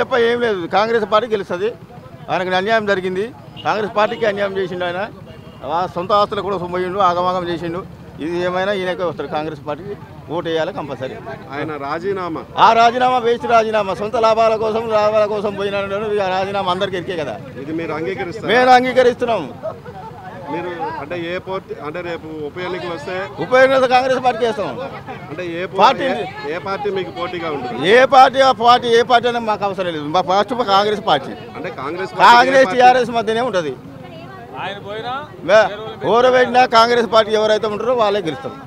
చెప్ప ఏం లేదు కాంగ్రెస్ పార్టీ గెలుస్తుంది ఆయనకు అన్యాయం జరిగింది కాంగ్రెస్ పార్టీకి అన్యాయం చేసిండు ఆయన ఆ సొంత ఆస్తులు కూడా సొమ్మయిండు ఆగమాగం చేసిండు ఇది ఏమైనా ఈయనకే వస్తాడు కాంగ్రెస్ పార్టీకి ఓటు వేయాలి కంపల్సరీ ఆయన రాజీనామా ఆ రాజీనామా వేస్ట్ రాజీనామా సొంత లాభాల కోసం లాభాల కోసం పోయిన ఇక రాజీనామా అందరికీ ఎరికే కదా ఇది మీరు అంగీకరిస్తారు మేము అంగీకరిస్తున్నాం మీరు అంటే ఏ పార్టీ అంటే రేపు ఉప ఎన్నికలు వస్తే ఉపయోగించిన కాంగ్రెస్ పార్టీకి వేస్తాం అంటే ఏ పో- పార్టీ- ఏ- ఏ పార్టీ మీకు పోటీగా ఉంటుంది ఏ పార్టీ ఆ పార్టీ ఏ పార్టీ అనేది మాకు అవసరం లేదు మా ఫస్ట్ కాంగ్రెస్ పార్టీ అంటే కాంగ్రెస్ పార్టీ ఏ కాంగ్రెస్ పార్టీ? టీఆర్ఎస్ మధ్యనే ఉంటుంది ఓరబెట్టినా కాంగ్రెస్ పార్టీ ఎవరైతే ఉంటారో వాళ్ళే గెలుస్తారు